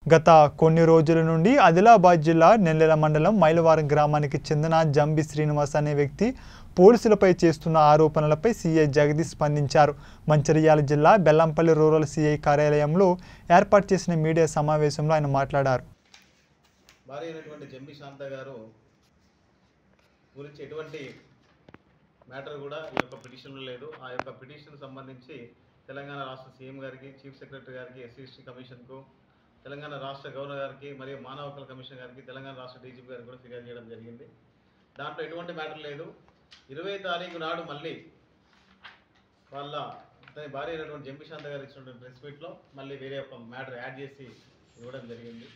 గత కొన్ని రోజుల నుండి ఆదిలాబాద్ జిల్లా నెల్లెల మండలం మైలవారం గ్రామానికి చెందిన జంబి శ్రీనివాస్ అనే వ్యక్తి పోలీసులపై చేస్తున్న ఆరోపణలపై సీఐ జగదీష్ స్పందించారు మంచిర్యాల జిల్లా బెల్లంపల్లి రూరల్ సీఐ కార్యాలయంలో ఏర్పాటు చేసిన మీడియా సమావేశంలో ఆయన మాట్లాడారు భార్య అయినటువంటి జంబి శాంత గారు గురించి ఎటువంటి మ్యాటర్ కూడా ఈ యొక్క పిటిషన్లో లేదు ఆ యొక్క పిటిషన్ సంబంధించి తెలంగాణ రాష్ట్ర సీఎం గారికి చీఫ్ సెక్రటరీ గారికి ఎస్సీఎస్టీ కమిషన్కు తెలంగాణ రాష్ట్ర గవర్నర్ గారికి మరియు మానవ హక్కుల కమిషన్ గారికి తెలంగాణ రాష్ట్ర డీజీపీ గారికి కూడా ఫిర్యాదు చేయడం జరిగింది దాంట్లో ఎటువంటి మ్యాటర్ లేదు ఇరవై తారీఖు నాడు మళ్ళీ వాళ్ళ అతని భార్య అయినటువంటి జంబి శాంత గారు ఇచ్చినటువంటి ప్రెస్ మీట్లో మళ్ళీ వేరే ఒక మ్యాటర్ యాడ్ చేసి ఇవ్వడం జరిగింది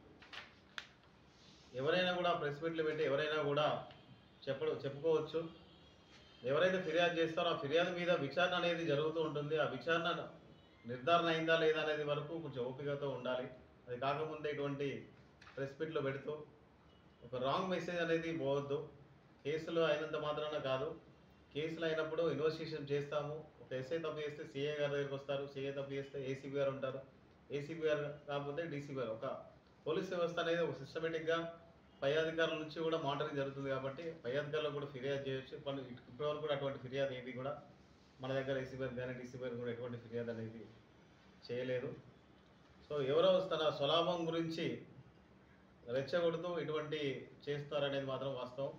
ఎవరైనా కూడా ప్రెస్ మీట్లు పెట్టి ఎవరైనా కూడా చెప్పడు చెప్పుకోవచ్చు ఎవరైతే ఫిర్యాదు చేస్తారో ఆ ఫిర్యాదు మీద విచారణ అనేది జరుగుతూ ఉంటుంది ఆ విచారణ నిర్ధారణ అయిందా లేదా అనేది వరకు కొంచెం ఓపికతో ఉండాలి అది కాకముందే ఇటువంటి ప్రెస్ మీట్లో పెడుతూ ఒక రాంగ్ మెసేజ్ అనేది పోవద్దు కేసులు అయినంత మాత్రాన కాదు కేసులు అయినప్పుడు ఇన్వెస్టిగేషన్ చేస్తాము ఒక ఎస్ఐ తప్పు చేస్తే సిఏ గారి దగ్గరికి వస్తారు సిఏ తప్పు చేస్తే ఏసీబీ గారు ఉంటారు ఏసీబీ గారు కాకపోతే డీసీబీ గారు ఒక పోలీస్ వ్యవస్థ అనేది ఒక సిస్టమేటిక్గా పై అధికారుల నుంచి కూడా మానిటరింగ్ జరుగుతుంది కాబట్టి పై అధికారులకు కూడా ఫిర్యాదు చేయొచ్చు పలు ఇప్పటివరకు కూడా అటువంటి ఫిర్యాదు ఏది కూడా మన దగ్గర ఏసీబీ గారు కానీ డీసీబీ గారు కూడా ఎటువంటి ఫిర్యాదు అనేది చేయలేదు సో ఎవరో తన స్వలాభం గురించి రెచ్చగొడుతూ ఇటువంటి చేస్తారనేది మాత్రం వాస్తవం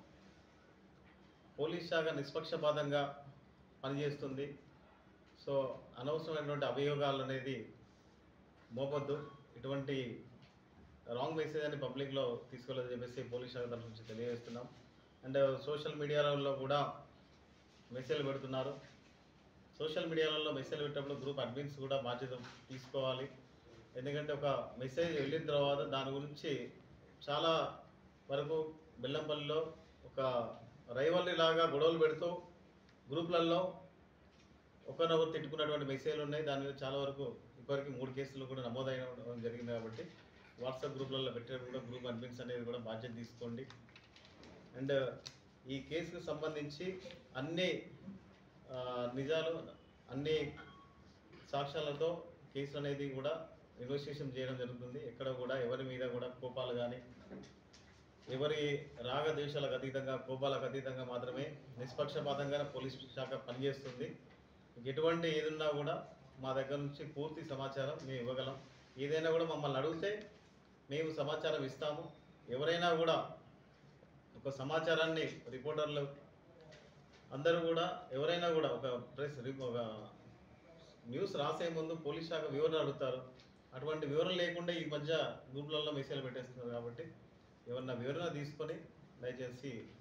పోలీస్ శాఖ నిష్పక్షపాతంగా పనిచేస్తుంది సో అనవసరమైనటువంటి అభియోగాలు అనేది మోపొద్దు ఇటువంటి రాంగ్ మెసేజ్ అని పబ్లిక్లో తీసుకోలేదని చెప్పేసి పోలీస్ శాఖ తరఫు నుంచి తెలియజేస్తున్నాం అండ్ సోషల్ మీడియాలో కూడా మెసేజ్లు పెడుతున్నారు సోషల్ మీడియాలలో మెసేజ్లు పెట్టినప్పుడు గ్రూప్ అడ్మిన్స్ కూడా బాధ్యత తీసుకోవాలి ఎందుకంటే ఒక మెసేజ్ వెళ్ళిన తర్వాత దాని గురించి చాలా వరకు బెల్లంపల్లిలో ఒక రైవల్రీ లాగా గొడవలు పెడుతూ గ్రూప్లలో ఒకరినొకరు తిట్టుకున్నటువంటి మెసేజ్లు ఉన్నాయి దాని మీద చాలా వరకు ఇప్పటివరకు మూడు కేసులు కూడా నమోదైన జరిగింది కాబట్టి వాట్సాప్ గ్రూప్లలో పెట్టేటప్పుడు కూడా గ్రూప్ అడ్మిన్స్ అనేది కూడా బాధ్యత తీసుకోండి అండ్ ఈ కేసుకు సంబంధించి అన్ని ఆ, నిజాలు అన్ని సాక్ష్యాలతో కేసు అనేది కూడా ఇన్వెస్టిగేషన్ చేయడం జరుగుతుంది ఎక్కడ కూడా ఎవరి మీద కూడా కోపాలు కానీ ఎవరి రాగద్వేషాలకు అతీతంగా కోపాలకు అతీతంగా మాత్రమే నిష్పక్షపాతంగా పోలీస్ శాఖ పనిచేస్తుంది ఎటువంటి ఏదున్నా కూడా మా దగ్గర నుంచి పూర్తి సమాచారం మేము ఇవ్వగలం ఏదైనా కూడా మమ్మల్ని అడిగితే మేము సమాచారం ఇస్తాము ఎవరైనా కూడా ఒక సమాచారాన్ని రిపోర్టర్లు అందరూ కూడా ఎవరైనా కూడా ఒక ప్రెస్ ఒక న్యూస్ రాసే ముందు పోలీస్ శాఖ వివరణ అడుగుతారు అటువంటి వివరణ లేకుండా ఈ మధ్య గ్రూప్లలో మెసేజ్లు పెట్టేస్తున్నారు కాబట్టి ఎవరన్నా వివరణ తీసుకొని దయచేసి